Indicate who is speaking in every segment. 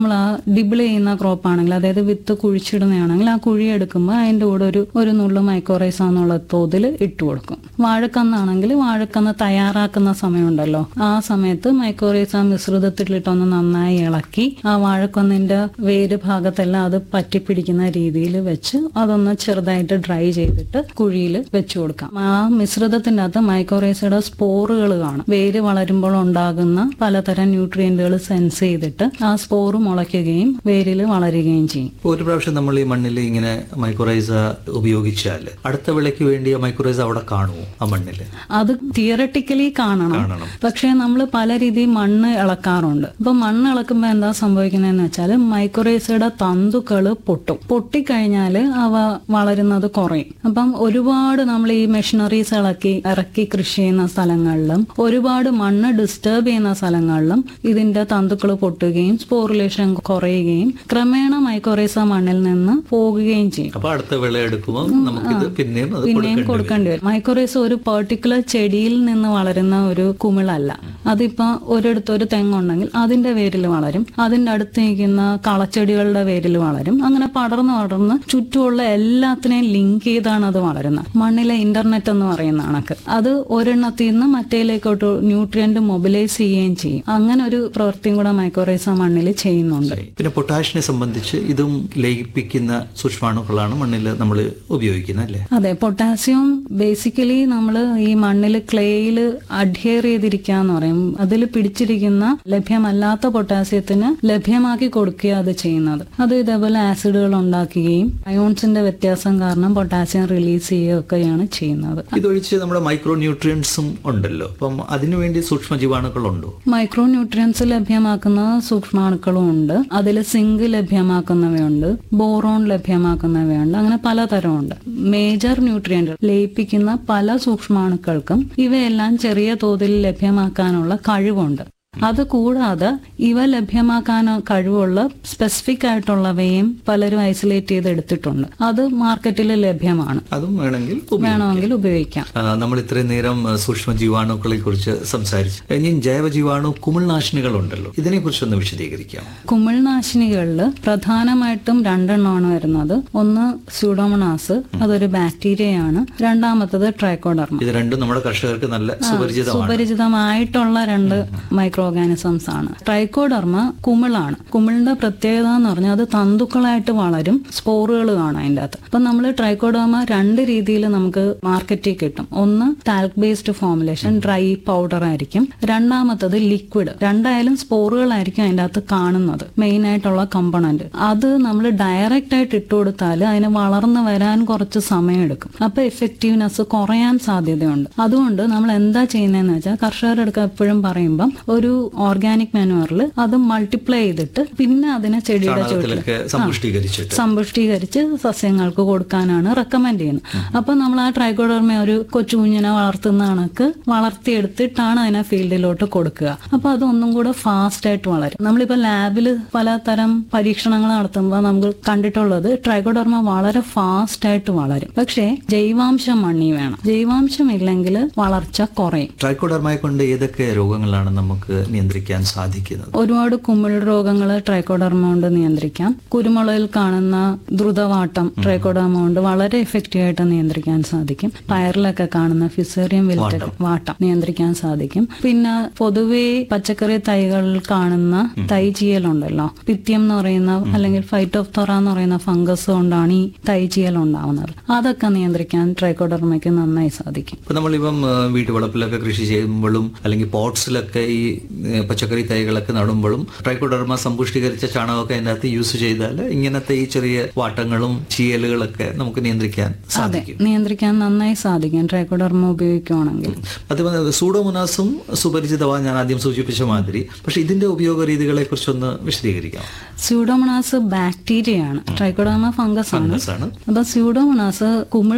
Speaker 1: നമ്മൾ ആ ഡിബിൾ ചെയ്യുന്ന ക്രോപ്പ് ആണെങ്കിൽ അതായത് വിത്ത് കുഴിച്ചിടുന്നതാണെങ്കിൽ ആ കുഴി എടുക്കുമ്പോൾ അതിന്റെ കൂടെ ഒരു ഒരു നുള്ളു മൈക്കോറൈസ എന്നുള്ള തോതിൽ ഇട്ട് കൊടുക്കും വാഴക്കന്നാണെങ്കിൽ വാഴക്കന്ന് തയ്യാറാക്കുന്ന സമയമുണ്ടല്ലോ ആ സമയത്ത് മൈക്കോറൈസ മിശ്രിതത്തിലിട്ടൊന്ന് നന്നായി ഇളക്കി ആ വാഴക്കന്നിന്റെ വേര് ഭാഗത്തെല്ലാം അത് പറ്റിപ്പിടിക്കുന്ന രീതിയിൽ വെച്ച് അതൊന്ന് ചെറുതായിട്ട് ഡ്രൈ ചെയ്തിട്ട് കുഴിയിൽ വെച്ചു കൊടുക്കാം ആ മിശ്രിതത്തിന്റെ അകത്ത് മൈക്കോറൈസയുടെ സ്പോറുകൾ കാണും വേര് വളരുമ്പോൾ ഉണ്ടാകുന്ന പലതരം ന്യൂട്രിയന്റുകൾ സെൻസ് ചെയ്തിട്ട് ആ സ്പോറ് മുളയ്ക്കുകയും വേരിൽ വളരുകയും ചെയ്യും
Speaker 2: ഒരു പ്രാവശ്യം നമ്മൾ ഈ മണ്ണിൽ ഇങ്ങനെ മൈക്രോറൈസ ഉപയോഗിച്ചാൽ അടുത്ത വിളയ്ക്ക് വേണ്ടി ആ മൈക്രോറൈസ അവിടെ കാണുമോ ആ മണ്ണിൽ
Speaker 1: അത് തിയറട്ടിക്കലി കാണണം
Speaker 2: കാണണം
Speaker 1: പക്ഷേ നമ്മൾ പല രീതിയിൽ മണ്ണ് ഇളക്കാറുണ്ട് അപ്പൊ മണ്ണ് ഇളക്കുമ്പോൾ എന്താ സംഭവിക്കുന്നതെന്ന് വെച്ചാൽ മൈക്രോറൈസയുടെ തന്തുക്കള് പൊട്ടും പൊട്ടിക്കഴിഞ്ഞാൽ അവ വളരുന്നത് കുറയും അപ്പം ഒരുപാട് നമ്മൾ ഈ മെഷീനറീസ് ഇളക്കി ഇറക്കി കൃഷി ചെയ്യുന്ന സ്ഥലങ്ങളിലും ഒരുപാട് മണ്ണ് ഡിസ്റ്റർബ് ചെയ്യുന്ന സ്ഥലങ്ങളിലും ഇതിന്റെ തന്തുക്കൾ പൊട്ടുകയും സ്പോറുലേഷൻ കുറയുകയും ക്രമേണ മൈക്രോറൈസ മണ്ണിൽ നിന്ന് പോകുകയും ചെയ്യും
Speaker 2: അപ്പൊ അടുത്ത വിള എടുക്കുമ്പോൾ നമുക്കിത് പിന്നെയും അത്
Speaker 1: പിന്നെയും
Speaker 2: കൊടുക്കേണ്ടി വരും.
Speaker 1: കൊടുക്കേണ്ടി വരും മൈക്രോറൈസ് ഒരു പെർട്ടിക്കുലർ ചെടിയിൽ നിന്ന് വളരുന്ന ഒരു കുമിളല്ല അതിപ്പോ ഒരിടത്ത് ഒരു തെങ്ങുണ്ടെങ്കിൽ അതിന്റെ വേരിൽ വളരും അതിന്റെ അടുത്ത് നിൽക്കുന്ന കളച്ചെടികളുടെ വേരിൽ വളരും അങ്ങനെ പടർന്ന് പടർന്ന് ചുറ്റുമുള്ള എല്ലാത്തിനെയും ലിങ്ക് ചെയ്താണ് അത് വളരുന്നത് മണ്ണിലെ ഇന്റർനെറ്റ് എന്ന് പറയുന്ന കണക്ക് അത് ഒരെണ്ണത്തിൽ നിന്ന് മറ്റേലേക്കോട്ട് ന്യൂട്രിയന്റ് മൊബിലൈസ് ചെയ്യുകയും ചെയ്യും അങ്ങനെ ഒരു പ്രവൃത്തിയും കൂടെ മൈക്രോറൈസ മണ്ണിൽ ചെയ്യുന്നുണ്ട്
Speaker 2: പിന്നെ പൊട്ടാഷിനെ സംബന്ധിച്ച് ഇതും ലയിപ്പിക്കുന്ന സൂക്ഷ്മാണുക്കളാണ് മണ്ണിൽ നമ്മൾ ഉപയോഗിക്കുന്നത് അല്ലേ
Speaker 1: അതെ പൊട്ടാസ്യം ബേസിക്കലി നമ്മൾ ഈ മണ്ണിൽ ക്ലേയിൽ അഡ്ഹിയർ ചെയ്തിരിക്കുക എന്ന് പറയും അതിൽ പിടിച്ചിരിക്കുന്ന ലഭ്യമല്ലാത്ത പൊട്ടാസ്യത്തിന് ലഭ്യമാക്കി കൊടുക്കുക അത് ചെയ്യുന്നത് അത് ഇതേപോലെ ആസിഡുകൾ ഉണ്ടാക്കുകയും അയോൺസിന്റെ വ്യത്യാസം കാരണം പൊട്ടാസ്യം റിലീസ് ചെയ്യുകയൊക്കെയാണ് ചെയ്യുന്നത്
Speaker 2: ഇതൊഴിച്ച് നമ്മുടെ മൈക്രോ ന്യൂട്രിയൻസും ഉണ്ടല്ലോ അപ്പം അതിനുവേണ്ടി സൂക്ഷ്മ ജീവാണുക്കളുണ്ടോ
Speaker 1: മൈക്രോ ന്യൂട്രിയൻസ് ലഭ്യമാക്കുന്ന സൂക്ഷ്മാണുക്കളും ഉണ്ട് അതിൽ സിങ്ക് ലഭ്യമാക്കുന്നവയുണ്ട് ബോറോൺ ലഭ്യമാക്കുന്നവയുണ്ട് അങ്ങനെ പലതരമുണ്ട് മേജർ ന്യൂട്രിയന്റ് ലയിപ്പിക്കുന്ന പല സൂക്ഷ്മാണുക്കൾക്കും ഇവയെല്ലാം ചെറിയ തോതിൽ ലഭ്യമാക്കാനുള്ള കഴിവുണ്ട് അത് കൂടാതെ ഇവ ലഭ്യമാക്കാൻ കഴിവുള്ള സ്പെസിഫിക് ആയിട്ടുള്ളവയും പലരും ഐസൊലേറ്റ് ചെയ്ത് എടുത്തിട്ടുണ്ട് അത് മാർക്കറ്റിൽ ലഭ്യമാണ്
Speaker 2: അതും വേണമെങ്കിൽ ഉപയോഗിക്കാം.
Speaker 1: വേണമെങ്കിൽ ഉപയോഗിക്കാം
Speaker 2: ആ, നമ്മൾ ഇത്രയും നേരം ആ, സൂക്ഷ്മ ജീവാണുക്കളെ കുറിച്ച് സംസാരിച്ചു ഇനി ജൈവ ജീവാണു കുമിൾനാശിനികളുണ്ടല്ലോ ഇതിനെ കുറിച്ചൊന്ന് വിശദീകരിക്കാം
Speaker 1: കുമിൾനാശിനികളിൽ പ്രധാനമായിട്ടും രണ്ടെണ്ണമാണ് വരുന്നത് ഒന്ന് സ്യൂഡോമണാസ് അതൊരു ബാക്ടീരിയയാണ് രണ്ടാമത്തത് ട്രൈക്കോഡർമ
Speaker 2: ഇത് രണ്ടും നമ്മുടെ കർഷകർക്ക് നല്ല സുപരിചിതമാണ്
Speaker 1: സുപരിചിതമായിട്ടുള്ള രണ്ട് മൈക്രോ ഓർഗാനിസംസ് ആണ് ട്രൈക്കോഡർമ കുമിളാണ് കുമിളിന്റെ പ്രത്യേകത എന്ന് പറഞ്ഞാൽ അത് തന്തുക്കളായിട്ട് വളരും സ്പോറുകൾ കാണാം അതിൻ്റെ അകത്ത് അപ്പൊ നമ്മൾ ട്രൈക്കോഡർമ രണ്ട് രീതിയിൽ നമുക്ക് മാർക്കറ്റിൽ കിട്ടും ഒന്ന് talc based formulation dry powder ആയിരിക്കും രണ്ടാമത്തത് ലിക്വിഡ് രണ്ടായാലും സ്പോറുകളായിരിക്കും അതിൻ്റെ അകത്ത് കാണുന്നത് മെയിൻ ആയിട്ടുള്ള കമ്പണന്റ് അത് നമ്മൾ ഡയറക്റ്റ് ആയിട്ട് ഇട്ട് കൊടുത്താൽ അതിന് വളർന്നു വരാൻ കുറച്ച് സമയമെടുക്കും അപ്പൊ എഫക്റ്റീവ്നെസ് കുറയാൻ സാധ്യതയുണ്ട് അതുകൊണ്ട് നമ്മൾ എന്താ ചെയ്യുന്നതെന്ന് വെച്ചാൽ കർഷകരുടെ അടുക്ക എപ്പോഴും പറയുമ്പം ഒരു ഓർഗാനിക് മാനുവറിൽ അത് മൾട്ടിപ്ലൈ ചെയ്തിട്ട് പിന്നെ അതിനെ ചെടിയുടെ ചുവട്ടിൽ
Speaker 2: ചാണകത്തിലൊക്കെ സമ്പുഷ്ടീകരിച്ചിട്ട്
Speaker 1: സമ്പുഷ്ടീകരിച്ച് സസ്യങ്ങൾക്ക് കൊടുക്കാനാണ് റെക്കമെൻഡ് ചെയ്യുന്നത് അപ്പൊ നമ്മൾ ആ ട്രൈക്കോഡർമ ഒരു കൊച്ചു കുഞ്ഞിനെ വളർത്തുന്ന കണക്ക് വളർത്തിയെടുത്തിട്ടാണ് അതിനെ ഫീൽഡിലോട്ട് കൊടുക്കുക അപ്പൊ അതൊന്നും കൂടെ ഫാസ്റ്റ് ആയിട്ട് വളരും നമ്മളിപ്പോ ലാബിൽ പലതരം പരീക്ഷണങ്ങൾ നടത്തുമ്പോൾ നമുക്ക് കണ്ടിട്ടുള്ളത് ട്രൈക്കോഡർമ വളരെ ഫാസ്റ്റ് ആയിട്ട് വളരും പക്ഷേ ജൈവാംശം മണ്ണി വേണം ജൈവാംശം ഇല്ലെങ്കിൽ വളർച്ച കുറയും
Speaker 2: ട്രൈക്കോഡർമയെ കൊണ്ട് ഏതൊക്കെ രോഗങ്ങളാണ് നമുക്ക് നിയന്ത്രിക്കാൻ സാധിക്കുന്നത്
Speaker 1: ഒരുപാട് കുമിൾ രോഗങ്ങൾ ട്രൈക്കോഡർമ കൊണ്ട് നിയന്ത്രിക്കാം കുരുമുളകിൽ കാണുന്ന ദ്രുതവാട്ടം ട്രൈക്കോഡർമ കൊണ്ട് വളരെ എഫക്റ്റീവ് ആയിട്ട് നിയന്ത്രിക്കാൻ സാധിക്കും പയറിലൊക്കെ കാണുന്ന ഫിസേറിയം വിൽറ്റ വാട്ടം നിയന്ത്രിക്കാൻ സാധിക്കും പിന്നെ പൊതുവേ പച്ചക്കറി തൈകളിൽ കാണുന്ന തൈ ചീയലുണ്ടല്ലോ പിത്യം എന്ന് പറയുന്ന അല്ലെങ്കിൽ ഫൈറ്റോഫ്തോറ എന്ന് പറയുന്ന ഫംഗസ് കൊണ്ടാണ് ഈ തൈ ചീയൽ ഉണ്ടാവുന്നത് അതൊക്കെ നിയന്ത്രിക്കാൻ ട്രൈക്കോഡർമയ്ക്ക് നന്നായി സാധിക്കും
Speaker 2: ഇപ്പൊ നമ്മളിപ്പം ആ, വീട്ടുവളപ്പിലൊക്കെ കൃഷി ചെയ്യുമ്പോഴും അല്ലെങ്കിൽ പോട്ട്സിലൊക്കെ ഈ ഏ, പച്ചക്കറി തൈകളൊക്കെ നടുമ്പോഴും ട്രൈക്കോഡർമ സമ്പുഷ്ടീകരിച്ച ചാണകമൊക്കെ അതിൻ്റെ അകത്ത് യൂസ് ചെയ്താൽ ഇങ്ങനത്തെ ഈ ചെറിയ വാട്ടങ്ങളും ചീയലുകളൊക്കെ നമുക്ക് നിയന്ത്രിക്കാൻ
Speaker 1: അതെ
Speaker 2: സാധിക്കും
Speaker 1: നിയന്ത്രിക്കാൻ നന്നായി സാധിക്കും ട്രൈക്കോഡർമ ഉപയോഗിക്കുവാണെങ്കിൽ
Speaker 2: അതുപോലെ സൂഡോമോനാസും സുപരിചിതമാണ് ഞാൻ ആദ്യം സൂചിപ്പിച്ച മാതിരി പക്ഷെ ഇതിന്റെ ഉപയോഗ രീതികളെ കുറിച്ചൊന്ന് വിശദീകരിക്കാം
Speaker 1: സ്യൂഡോമണാസ് ബാക്ടീരിയയാണ് ട്രൈക്കോഡർമ ഫംഗസ് ആണ്
Speaker 2: ഫംഗസ് ആണ്
Speaker 1: അപ്പൊ സ്യൂഡോമണാസ് കുമിൾ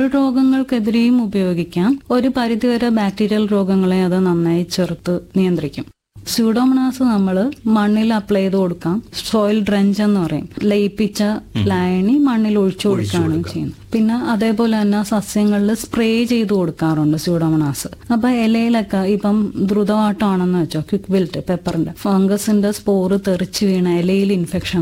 Speaker 1: രോഗങ്ങൾക്കെതിരെയും ഉപയോഗിക്കാം ഒരു പരിധിവരെ ബാക്ടീരിയൽ രോഗങ്ങളെ അത് നന്നായി ചെറുത്ത് നിയന്ത്രിക്കും സ്യൂഡോമണാസ് നമ്മൾ മണ്ണിൽ അപ്ലൈ ചെയ്ത് കൊടുക്കാം സോയിൽ ഡ്രഞ്ച് എന്ന് പറയും ലയിപ്പിച്ച ലായനി മണ്ണിൽ ഒഴിച്ചു കൊടുക്കുകയാണ് ചെയ്യുന്നത് പിന്നെ അതേപോലെ തന്നെ സസ്യങ്ങളിൽ സ്പ്രേ ചെയ്ത് കൊടുക്കാറുണ്ട് സ്യൂഡോമണാസ് അപ്പൊ ഇലയിലൊക്കെ ഇപ്പം ദ്രുതവാട്ടമാണെന്ന് വെച്ചോ ക്വിക്ക് ബിൽറ്റ് പെപ്പറിന്റെ ഫംഗസിന്റെ സ്പോറ് തെറിച്ച് വീണ ഇലയിൽ ഇൻഫെക്ഷൻ